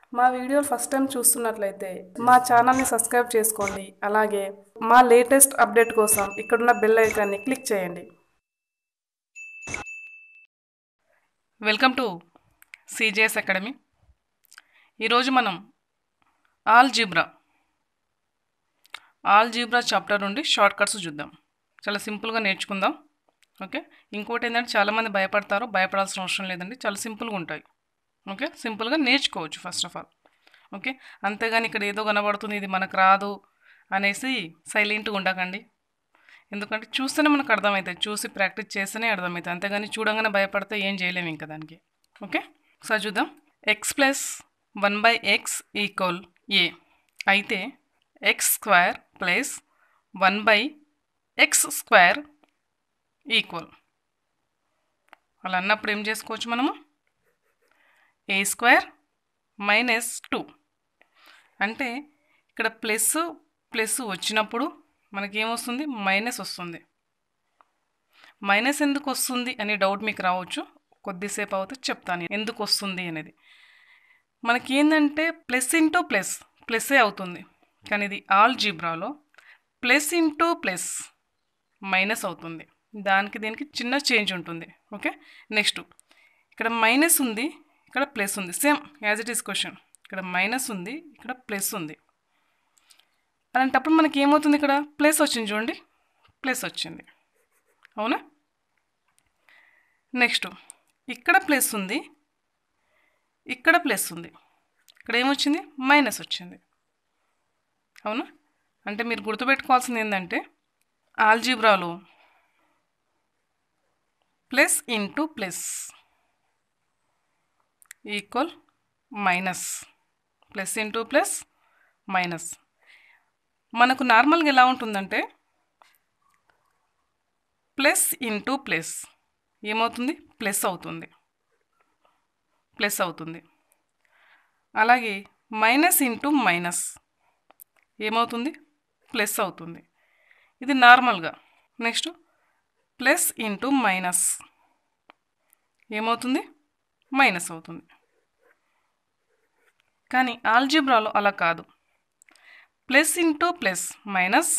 మా వీడియోలు first time చూస్తున్నట్లయితే మా ఛానల్ని సబ్స్క్రైబ్ చేసుకోండి అలాగే మా లేటెస్ట్ అప్డేట్ కోసం ఇక్కడున్న బెల్ ఐకాన్ని క్లిక్ చేయండి వెల్కమ్ టు సిజేఎస్ అకాడమీ ఈరోజు మనం algebra algebra chapter నుండి షార్ట్ కట్స్ చూద్దాం చాలా సింపుల్గా నేర్చుకుందాం ఓకే ఇంకోటి ఏంటంటే చాలామంది భయపడతారు భయపడాల్సిన అవసరం లేదండి చాలా సింపుల్గా ఉంటాయి ఓకే సింపుల్గా నేర్చుకోవచ్చు ఫస్ట్ ఆఫ్ ఆల్ ఓకే అంతేగాని ఇక్కడ ఏదో కనబడుతుంది ఇది మనకు రాదు అనేసి సైలెంట్గా ఉండకండి ఎందుకంటే చూస్తేనే మనకు అర్థమవుతుంది చూసి ప్రాక్టీస్ చేస్తేనే అర్థమవుతుంది అంతేగాని చూడంగానే భయపడితే ఏం చేయలేము ఇంకా దానికి ఓకే ఒకసారి చూద్దాం X plus one by X equal A అయితే X square plus one by X square equal అలా అన్నప్పుడు ఏం చేసుకోవచ్చు మనము ఏ స్క్వేర్ మైనస్ టూ అంటే ఇక్కడ ప్లస్ ప్లస్ వచ్చినప్పుడు మనకేమొస్తుంది మైనస్ వస్తుంది మైనస్ ఎందుకు వస్తుంది అనే డౌట్ మీకు రావచ్చు కొద్దిసేపు అవుతే చెప్తాను ఎందుకు వస్తుంది అనేది మనకి ఏంటంటే ప్లస్ ఇంటూ ప్లస్ ప్లస్సే అవుతుంది కానీ ఇది ఆల్ జీబ్రాలో ప్లస్ ఇంటూ ప్లస్ మైనస్ అవుతుంది దానికి దీనికి చిన్న చేంజ్ ఉంటుంది ఓకే నెక్స్ట్ ఇక్కడ మైనస్ ఉంది ఇక్కడ ప్లస్ ఉంది same as it is question ఇక్కడ మైనస్ ఉంది ఇక్కడ ప్లస్ ఉంది అలాంటప్పుడు మనకి ఏమవుతుంది ఇక్కడ ప్లస్ వచ్చింది చూడండి ప్లస్ వచ్చింది అవునా నెక్స్ట్ ఇక్కడ ప్లస్ ఉంది ఇక్కడ ప్లస్ ఉంది ఇక్కడ ఏమొచ్చింది మైనస్ వచ్చింది అవునా అంటే మీరు గుర్తుపెట్టుకోవాల్సింది ఏంటంటే ఆల్జీబ్రాలో plus into plus equal minus plus into plus minus మనకు నార్మల్గా ఎలా ఉంటుందంటే ప్లస్ ఇంటూ ప్లస్ ఏమవుతుంది ప్లస్ అవుతుంది ప్లస్ అవుతుంది అలాగే మైనస్ ఇంటూ మైనస్ ఏమవుతుంది ప్లస్ అవుతుంది ఇది నార్మల్గా నెక్స్ట్ ప్లస్ ఇంటూ మైనస్ ఏమవుతుంది మైనస్ అవుతుంది కానీ ఆల్జిబ్రాలో అలా కాదు plus into plus minus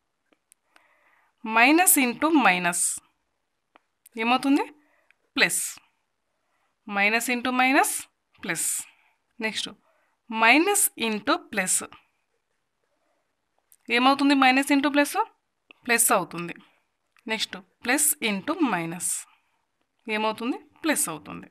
minus into minus ఏమవుతుంది plus minus into minus plus next minus into plus ఏమవుతుంది మైనస్ ఇంటూ ప్లస్ ప్లస్ అవుతుంది నెక్స్ట్ ప్లస్ ఇంటూ మైనస్ ఏమవుతుంది ప్లస్ అవుతుంది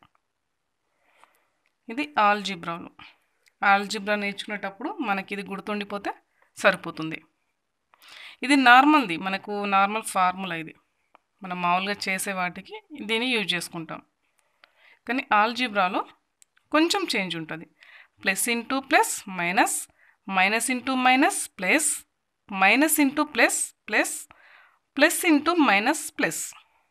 ఇది ఆల్జిబ్రాలో ఆల్జిబ్రా నేర్చుకునేటప్పుడు మనకి ఇది గుర్తుండిపోతే సరిపోతుంది ఇది నార్మల్ది మనకు నార్మల్ ఫార్ములా ఇది మనం మామూలుగా చేసే వాటికి దీన్ని యూజ్ చేసుకుంటాం కానీ ఆల్జిబ్రాలో కొంచెం చేంజ్ ఉంటుంది plus into plus minus minus into minus plus minus into plus plus plus into minus plus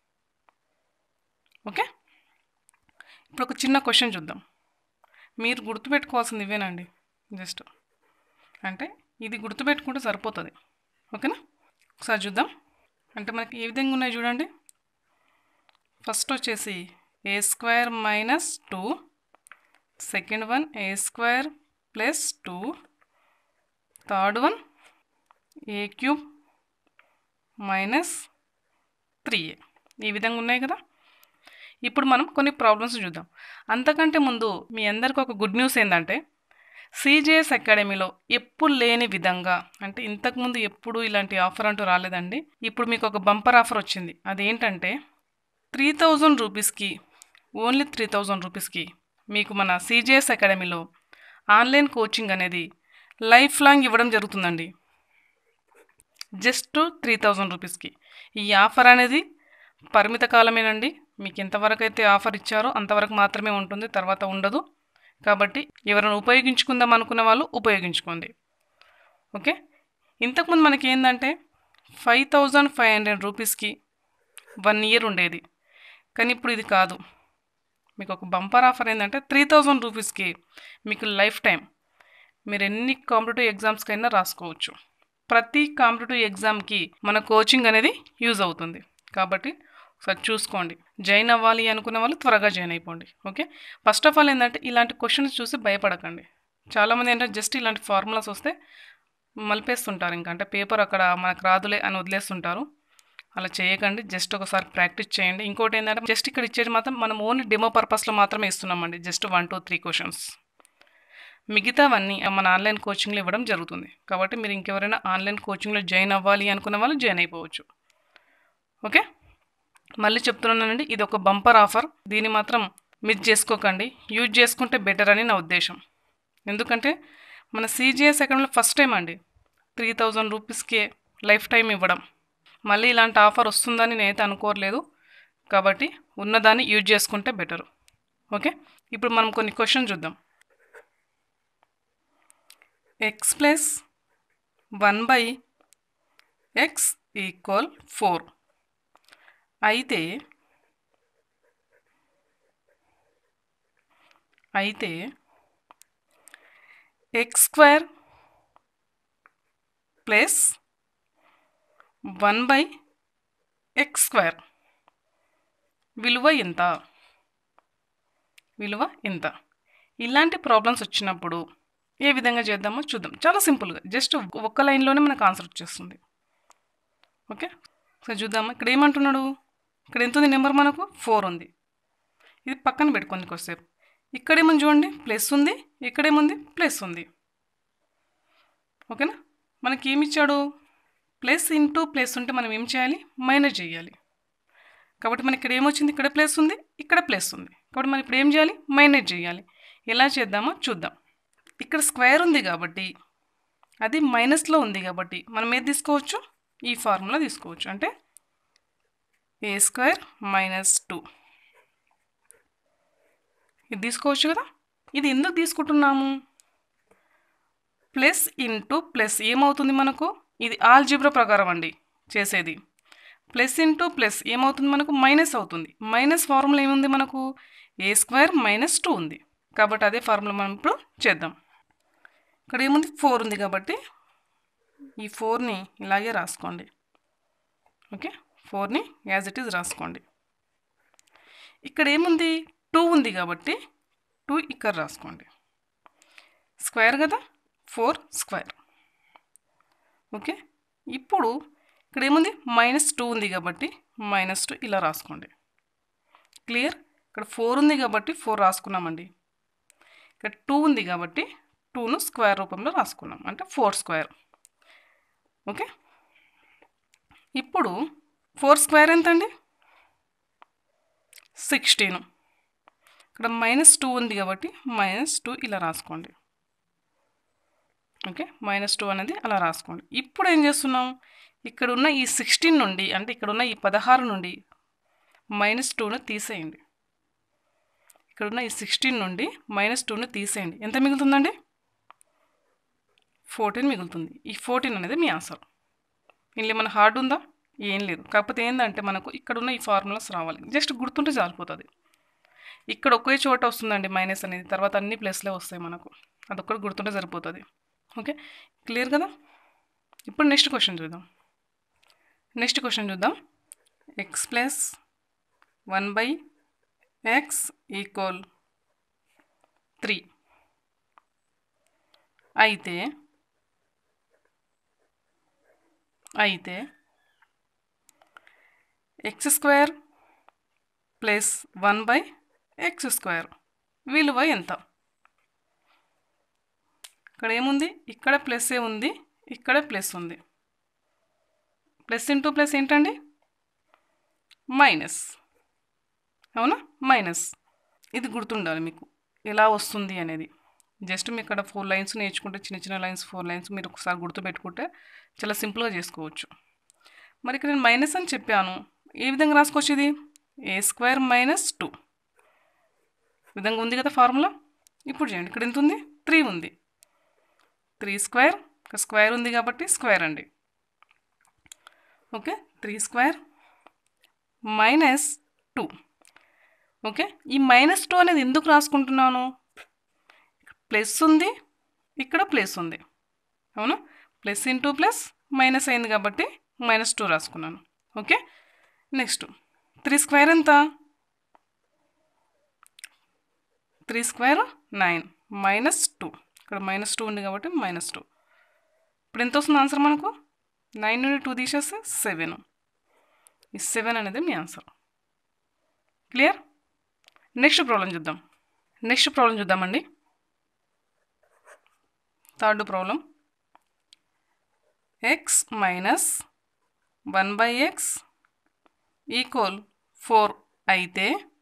okay ఇప్పుడు ఒక చిన్న క్వశ్చన్ చూద్దాం మీరు గుర్తుపెట్టుకోవాల్సింది ఇవేనండి జస్ట్ అంటే ఇది గుర్తుపెట్టుకుంటే సరిపోతుంది ఓకేనా ఒకసారి చూద్దాం అంటే మనకి ఏ విధంగా ఉన్నాయి చూడండి ఫస్ట్ వచ్చేసి A square minus two second one A square plus two third one A cube minus three A ఈ విధంగా ఉన్నాయి కదా ఇప్పుడు మనం కొన్ని ప్రాబ్లమ్స్ చూద్దాం అంతకంటే ముందు మీ అందరికీ ఒక గుడ్ న్యూస్ ఏంటంటే సిజేఎస్ అకాడమీలో ఎప్పుడు లేని విధంగా అంటే ఇంతకుముందు ఎప్పుడు ఇలాంటి ఆఫర్ అంటూ రాలేదండి ఇప్పుడు మీకు ఒక బంపర్ ఆఫర్ వచ్చింది అదేంటంటే త్రీ థౌజండ్ రూపీస్కి ఓన్లీ త్రీ థౌజండ్ రూపీస్కి మీకు మన సిజేఎస్ అకాడమీలో ఆన్లైన్ కోచింగ్ అనేది లైఫ్ లాంగ్ ఇవ్వడం జరుగుతుందండి జస్ట్ త్రీ థౌజండ్ రూపీస్కి ఈ ఆఫర్ అనేది పరిమిత కాలమేనండి మీకు ఎంతవరకు అయితే ఆఫర్ ఇచ్చారో అంతవరకు మాత్రమే ఉంటుంది తర్వాత ఉండదు కాబట్టి ఎవరైనా ఉపయోగించుకుందాం అనుకున్న వాళ్ళు ఉపయోగించుకోండి ఓకే ఇంతకుముందు మనకి ఏంటంటే ఫైవ్ థౌజండ్ ఫైవ్ హండ్రెడ్ రూపీస్కి వన్ ఇయర్ ఉండేది కానీ ఇప్పుడు ఇది కాదు మీకు ఒక బంపర్ ఆఫర్ ఏంటంటే త్రీ థౌజండ్ రూపీస్కి మీకు లైఫ్ టైం మీరు ఎన్ని కాంపిటేటివ్ ఎగ్జామ్స్కైనా రాసుకోవచ్చు ప్రతి కాంపిటేటివ్ ఎగ్జామ్కి మన కోచింగ్ అనేది యూజ్ అవుతుంది కాబట్టి ఒకసారి చూసుకోండి జాయిన్ అవ్వాలి అనుకున్న వాళ్ళు త్వరగా జాయిన్ అయిపోండి ఓకే ఫస్ట్ ఆఫ్ ఆల్ ఏంటంటే ఇలాంటి క్వశ్చన్స్ చూసి భయపడకండి చాలామంది ఏంటంటే జస్ట్ ఇలాంటి ఫార్ములాస్ వస్తే మలిపేస్తుంటారు ఇంకా అంటే పేపర్ అక్కడ మనకు రాదులే అని వదిలేస్తుంటారు అలా చేయకండి జస్ట్ ఒకసారి ప్రాక్టీస్ చేయండి ఇంకోటి ఏంటంటే జస్ట్ ఇక్కడ ఇచ్చేది మాత్రం మనం ఓన్లీ డెమో పర్పస్లో మాత్రమే ఇస్తున్నామండి just one two three questions మిగతావన్నీ మన ఆన్లైన్ కోచింగ్లో ఇవ్వడం జరుగుతుంది కాబట్టి మీరు ఇంకెవరైనా ఆన్లైన్ కోచింగ్లో జాయిన్ అవ్వాలి అనుకున్న వాళ్ళు జాయిన్ అయిపోవచ్చు ఓకే మళ్ళీ చెప్తున్నానండి ఇది ఒక బంపర్ ఆఫర్ దీన్ని మాత్రం మిస్ చేసుకోకండి యూజ్ చేసుకుంటే బెటర్ అని నా ఉద్దేశం ఎందుకంటే మన సీజీఎస్ అకాడమీలో ఫస్ట్ టైం అండి త్రీ థౌజండ్ రూపీస్కే లైఫ్ టైం ఇవ్వడం మళ్ళీ ఇలాంటి ఆఫర్ వస్తుందని నేనైతే అనుకోవట్లేదు కాబట్టి ఉన్నదాన్ని యూజ్ చేసుకుంటే బెటర్ ఓకే ఇప్పుడు మనం కొన్ని క్వశ్చన్ చూద్దాం X plus one by X equal four అయితే అయితే X square plus one by X square విలువ ఎంత విలువ ఎంత ఇలాంటి ప్రాబ్లమ్స్ వచ్చినప్పుడు ఏ విధంగా చేద్దామో చూద్దాం చాలా సింపుల్గా జస్ట్ ఒక్క లైన్లోనే మనకు ఆన్సర్ వచ్చేస్తుంది ఓకే సో చూద్దామా ఇక్కడ ఏమంటున్నాడు ఇక్కడ ఎంత ఉంది నెంబర్ మనకు ఫోర్ ఉంది ఇది పక్కన పెట్టుకుంది కొద్దిసేపు ఇక్కడేముంది చూడండి ప్లస్ ఉంది ఇక్కడేముంది ప్లస్ ఉంది ఓకేనా మనకి ఏమి ఇచ్చాడు ప్లస్ ఇంటూ ప్లస్ ఉంటే మనం ఏం చేయాలి మైనస్ చేయాలి కాబట్టి మనకి ఇక్కడ ఏమొచ్చింది ఇక్కడ ప్లస్ ఉంది ఇక్కడ ప్లస్ ఉంది కాబట్టి మనం ఇప్పుడు ఏం చేయాలి మైనస్ చేయాలి ఎలా చేద్దామో చూద్దాం ఇక్కడ స్క్వేర్ ఉంది కాబట్టి అది మైనస్లో ఉంది కాబట్టి మనం ఏది తీసుకోవచ్చు ఈ ఫార్ములా తీసుకోవచ్చు అంటే ఏ స్క్వేర్ మైనస్ టూ ఇది తీసుకోవచ్చు కదా ఇది ఎందుకు తీసుకుంటున్నాము ప్లస్ ఇంటూ ప్లస్ ఏమవుతుంది మనకు ఇది ఆల్జిబ్రా ప్రకారం అండి చేసేది ప్లస్ ఇంటూ ప్లస్ ఏమవుతుంది మనకు మైనస్ అవుతుంది మైనస్ ఫార్ములా ఏముంది మనకు ఏ స్క్వేర్ మైనస్ టూ ఉంది కాబట్టి అదే ఫార్ములా మనం ఇప్పుడు చేద్దాం ఇక్కడ ఏముంది ఫోర్ ఉంది కాబట్టి ఈ ఫోర్ని ఇలాగే రాసుకోండి ఓకే ఫోర్ని యాజ్ ఇట్ ఈజ్ రాసుకోండి ఇక్కడ ఏముంది టూ ఉంది కాబట్టి టూ ఇక్కడ రాసుకోండి స్క్వేర్ కదా ఫోర్ స్క్వేర్ ఓకే ఇప్పుడు ఇక్కడ ఏముంది మైనస్ టూ ఉంది కాబట్టి మైనస్ టూ ఇలా రాసుకోండి క్లియర్ ఇక్కడ ఫోర్ ఉంది కాబట్టి ఫోర్ రాసుకున్నామండి ఇక్కడ టూ ఉంది కాబట్టి టూను స్క్వేర్ రూపంలో రాసుకున్నాం అంటే ఫోర్ స్క్వేర్ ఓకే ఇప్పుడు ఫోర్ స్క్వేర్ ఎంత అండి సిక్స్టీన్ ఇక్కడ మైనస్ టూ ఉంది కాబట్టి మైనస్ టూ ఇలా రాసుకోండి ఓకే మైనస్ టూ అనేది అలా రాసుకోండి ఇప్పుడు ఏం చేస్తున్నాం ఇక్కడ ఉన్న ఈ సిక్స్టీన్ నుండి అంటే ఇక్కడ ఉన్న ఈ పదహారు నుండి మైనస్ టూను తీసేయండి ఇక్కడ ఉన్న ఈ సిక్స్టీన్ నుండి మైనస్ టూను తీసేయండి ఎంత మిగులుతుందండి ఫోర్టీన్ మిగులుతుంది ఈ ఫోర్టీన్ అనేది మీ ఆన్సర్ ఇందులో ఏమైనా హార్డ్ ఉందా ఏం లేదు కాకపోతే ఏంటంటే మనకు ఇక్కడ ఉన్న ఈ ఫార్ములాస్ రావాలి జస్ట్ గుర్తుంటే చాలిపోతుంది ఇక్కడ ఒకే చోట వస్తుందండి మైనస్ అనేది తర్వాత అన్ని ప్లస్లే వస్తాయి మనకు అదొక్కటి గుర్తుంటే సరిపోతుంది ఓకే క్లియర్ కదా ఇప్పుడు నెక్స్ట్ క్వశ్చన్ చూద్దాం నెక్స్ట్ క్వశ్చన్ చూద్దాం X plus one by X equal three అయితే అయితే X square plus one by X square విలువ ఎంత ఇక్కడ ఏముంది ఇక్కడ ప్లస్ ఏ ఉంది ఇక్కడ ప్లస్ ఉంది ప్లస్ ఇంటూ ప్లస్ ఏంటండి మైనస్ అవునా మైనస్ ఇది గుర్తుండాలి మీకు ఎలా వస్తుంది అనేది జస్ట్ మీ ఇక్కడ ఫోర్ లైన్స్ నేర్చుకుంటే చిన్న చిన్న లైన్స్ ఫోర్ లైన్స్ మీరు ఒకసారి గుర్తుపెట్టుకుంటే చాలా సింపుల్గా చేసుకోవచ్చు మరి ఇక్కడ నేను మైనస్ అని చెప్పాను ఏ విధంగా రాసుకోవచ్చు ఇది ఏ స్క్వేర్ మైనస్ టూ విధంగా ఉంది కదా ఫార్ములా ఇప్పుడు చేయండి ఇక్కడ ఎంత ఉంది త్రీ ఉంది త్రీ స్క్వేర్ ఇక్కడ స్క్వేర్ ఉంది కాబట్టి స్క్వేర్ అండి okay three square minus two okay ఈ మైనస్ టూ అనేది ఎందుకు రాసుకుంటున్నాను ప్లస్ ఉంది ఇక్కడ ప్లస్ ఉంది అవునా ప్లస్ ఇంటూ ప్లస్ మైనస్ అయింది కాబట్టి మైనస్ టూ రాసుకున్నాను ఓకే నెక్స్ట్ త్రీ స్క్వేర్ ఎంత three square nine minus two ఇక్కడ మైనస్ టూ ఉంది కాబట్టి మైనస్ టూ ఇప్పుడు ఎంత వస్తుంది ఆన్సర్ మనకు నైన్ నుండి టూ తీసేస్తే సెవెన్ ఈ సెవెన్ అనేది మీ ఆన్సర్ క్లియర్ నెక్స్ట్ ప్రాబ్లం చూద్దాం నెక్స్ట్ ప్రాబ్లం చూద్దామండి third problem x minus one by X equal four అయితే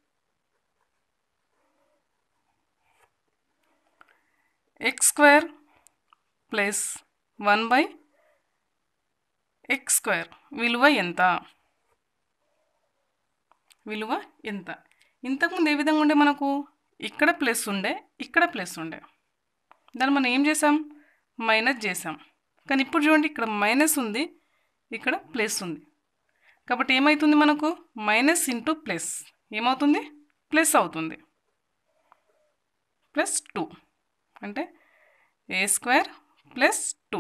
X square plus one by X square విలువ ఎంత విలువ ఎంత ఇంతకుముందు ఏ విధంగా ఉండే మనకు ఇక్కడ ప్లస్ ఉండే ఇక్కడ ప్లస్ ఉండే దాన్ని మనం ఏం చేసాం మైనస్ చేసాం కానీ ఇప్పుడు చూడండి ఇక్కడ మైనస్ ఉంది ఇక్కడ ప్లస్ ఉంది కాబట్టి ఏమవుతుంది మనకు మైనస్ ఇంటూ ప్లస్ ఏమవుతుంది ప్లస్ అవుతుంది ప్లస్ టూ అంటే ఏ స్క్వేర్ ప్లస్ టూ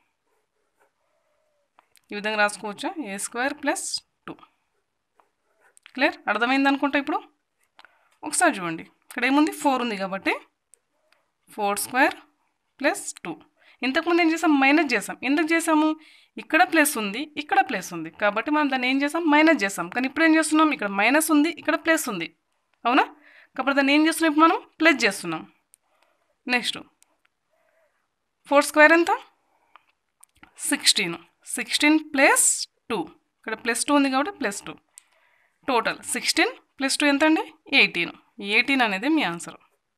ఈ విధంగా రాసుకోవచ్చా a square plus two clear అర్థమైంది అనుకుంటా ఇప్పుడు ఒకసారి చూడండి ఇక్కడ ఏముంది ఫోర్ ఉంది కాబట్టి ఫోర్ స్క్వేర్ ప్లస్ టూ ఇంతకుముందు ఏం చేసాం మైనస్ చేసాం ఎందుకు చేసాము ఇక్కడ ప్లస్ ఉంది ఇక్కడ ప్లస్ ఉంది కాబట్టి మనం దాన్ని ఏం చేసాం మైనస్ చేసాం కానీ ఇప్పుడు ఏం చేస్తున్నాం ఇక్కడ మైనస్ ఉంది ఇక్కడ ప్లస్ ఉంది అవునా కాబట్టి దాన్ని ఏం చేస్తున్నాం ఇప్పుడు మనం ప్లస్ చేస్తున్నాం నెక్స్ట్ ఫోర్ స్క్వేర్ ఎంత సిక్స్టీన్ సిక్స్టీన్ ప్లస్ టూ ఇక్కడ ప్లస్ టూ ఉంది కాబట్టి plus two total sixteen plus two ఎంత అండి ఎయిటీన్ ఎయిటీన్ అనేది మీ ఆన్సర్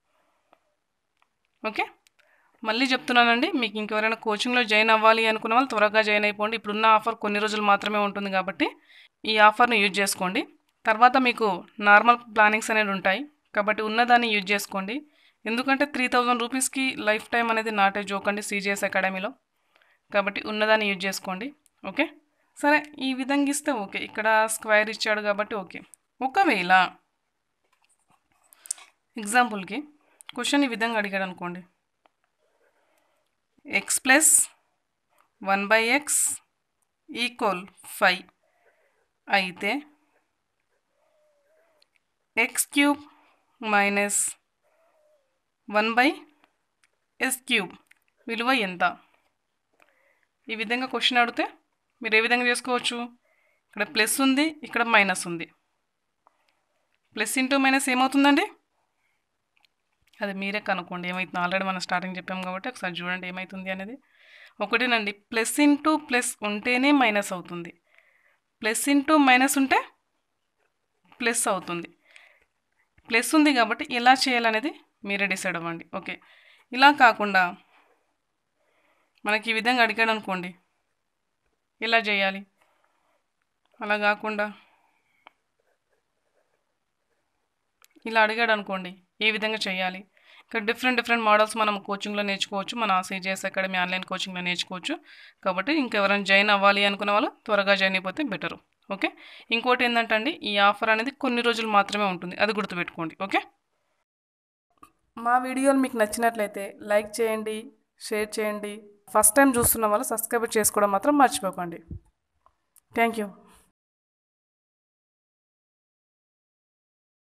ఓకే మళ్ళీ చెప్తున్నానండి మీకు ఇంకెవరైనా కోచింగ్లో జాయిన్ అవ్వాలి అనుకున్న వాళ్ళు త్వరగా జాయిన్ అయిపోండి ఇప్పుడున్న ఆఫర్ కొన్ని రోజులు మాత్రమే ఉంటుంది కాబట్టి ఈ ఆఫర్ని యూజ్ చేసుకోండి తర్వాత మీకు నార్మల్ ప్లానింగ్స్ అనేవి ఉంటాయి కాబట్టి ఉన్నదాన్ని యూజ్ చేసుకోండి ఎందుకంటే త్రీ థౌజండ్ రూపీస్కి లైఫ్ టైం అనేది నాటే జోక్ అండి సీజీఎస్ అకాడమీలో కాబట్టి ఉన్నదాన్ని యూజ్ చేసుకోండి ఓకే సరే ఈ విధంగా ఇస్తే ఓకే ఇక్కడ స్క్వేర్ ఇచ్చాడు కాబట్టి ఓకే ఒకవేళ ఎగ్జాంపుల్కి క్వశ్చన్ ఈ విధంగా అడిగాడు అనుకోండి x plus one by X equal five అయితే x cube minus one by x cube విలువ ఎంత ఈ విధంగా క్వశ్చన్ అడిగితే మీరు ఏ విధంగా చేసుకోవచ్చు ఇక్కడ ప్లస్ ఉంది ఇక్కడ మైనస్ ఉంది ప్లస్ ఇంటూ మైనస్ ఏమవుతుందండి అది మీరే కనుక్కోండి ఏమవుతుంది ఆల్రెడీ మనం స్టార్టింగ్ చెప్పాం కాబట్టి ఒకసారి చూడండి ఏమవుతుంది అనేది ఒకటేనండి ప్లస్ ఇంటూ ప్లస్ ఉంటేనే మైనస్ అవుతుంది ప్లస్ ఇంటూ మైనస్ ఉంటే ప్లస్ అవుతుంది ప్లస్ ఉంది కాబట్టి ఎలా చేయాలనేది మీరే డిసైడ్ అవ్వండి ఓకే ఇలా కాకుండా మనకి ఈ విధంగా అడిగాడు అనుకోండి ఎలా చేయాలి అలా కాకుండా ఇలా అడిగాడు అనుకోండి ఏ విధంగా చేయాలి ఇక్కడ డిఫరెంట్ డిఫరెంట్ మోడల్స్ మనం కోచింగ్లో నేర్చుకోవచ్చు మన సీజీఎస్ అకాడమీ ఆన్లైన్ కోచింగ్లో నేర్చుకోవచ్చు కాబట్టి ఇంకెవరైనా జాయిన్ అవ్వాలి అనుకునే వాళ్ళు త్వరగా జాయిన్ అయిపోతే బెటరు ఓకే ఇంకోటి ఏంటంటే అండి ఈ ఆఫర్ అనేది కొన్ని రోజులు మాత్రమే ఉంటుంది అది గుర్తుపెట్టుకోండి ఓకే మా వీడియోలు మీకు నచ్చినట్లయితే లైక్ చేయండి షేర్ చేయండి ఫస్ట్ టైం చూస్తున్న వాళ్ళు సబ్స్క్రైబ్ చేసుకోవడం మాత్రం మర్చిపోకండి థ్యాంక్ యూ